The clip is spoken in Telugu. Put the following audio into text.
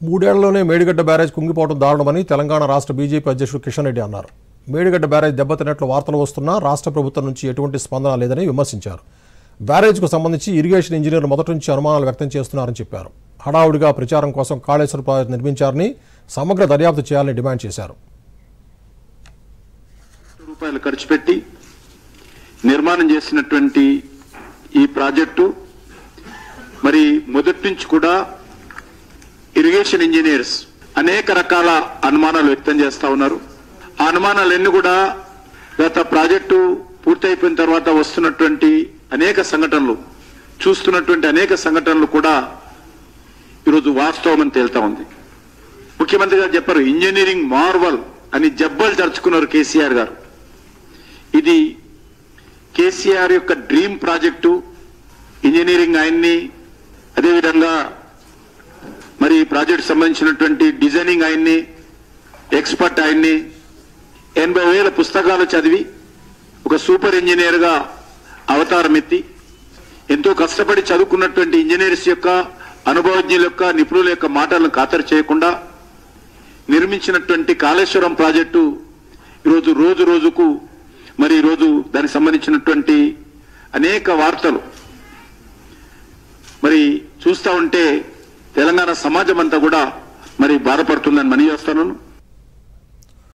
మూడేళ్లలోనే మేడిగడ్డ బ్యారేజ్ కుంగిపోవడం దారుణమని తెలంగాణ రాష్ట్ర బీజేపీ అధ్యక్షుడు కిషన్ రెడ్డి అన్నారు మేడిగడ్డ బ్యారేజ్ దెబ్బతిన్నట్లు వార్తలు వస్తున్నా రాష్ట్ర ప్రభుత్వం నుంచి ఎటువంటి స్పందన లేదని విమర్శించారు బ్యారేజ్కు సంబంధించి ఇరిగేషన్ ఇంజనీర్లు మొదటి నుంచి అనుమానాలు వ్యక్తం చేస్తున్నారని చెప్పారు హడావుడిగా ప్రచారం కోసం కాళేశ్వర ప్రాజెక్టు నిర్మించారని సమగ్ర దర్యాప్తు చేయాలని డిమాండ్ చేశారు రూపాయలు ఖర్చు పెట్టి నిర్మాణం చేసినటువంటి ఈ ప్రాజెక్టు మరి మొదటి నుంచి కూడా ఇరిగేషన్ ఇంజనీర్స్ అనేక రకాల అనుమానాలు వ్యక్తం చేస్తా ఉన్నారు ఆ అనుమానాలన్నీ కూడా గత ప్రాజెక్టు పూర్తయిపోయిన తర్వాత వస్తున్నటువంటి అనేక సంఘటనలు చూస్తున్నటువంటి అనేక సంఘటనలు కూడా ఈరోజు వాస్తవం అని తేలుతా ఉంది ముఖ్యమంత్రి గారు చెప్పారు ఇంజనీరింగ్ మార్వల్ అని జబ్బలు జరుచుకున్నారు కేసీఆర్ గారు ఇది కేసీఆర్ యొక్క డ్రీమ్ ప్రాజెక్టు ఇంజనీరింగ్ ఆయన్ని అదేవిధంగా మరి ఈ ప్రాజెక్ట్ సంబంధించినటువంటి డిజైనింగ్ ఆయన్ని ఎక్స్పర్ట్ ఆయన్ని ఎనభై వేల పుస్తకాలు చదివి ఒక సూపర్ ఇంజనీర్గా అవతారం ఎత్తి ఎంతో కష్టపడి చదువుకున్నటువంటి ఇంజనీర్స్ యొక్క అనుభవజ్ఞుల యొక్క నిపుణుల యొక్క మాటలను ఖాతరు చేయకుండా నిర్మించినటువంటి కాళేశ్వరం ప్రాజెక్టు ఈరోజు రోజు రోజుకు మరి ఈరోజు దానికి సంబంధించినటువంటి అనేక వార్తలు మరి చూస్తా ఉంటే తెలంగాణ సమాజం అంతా కూడా మరి బాధపడుతుందని మనీ చేస్తాను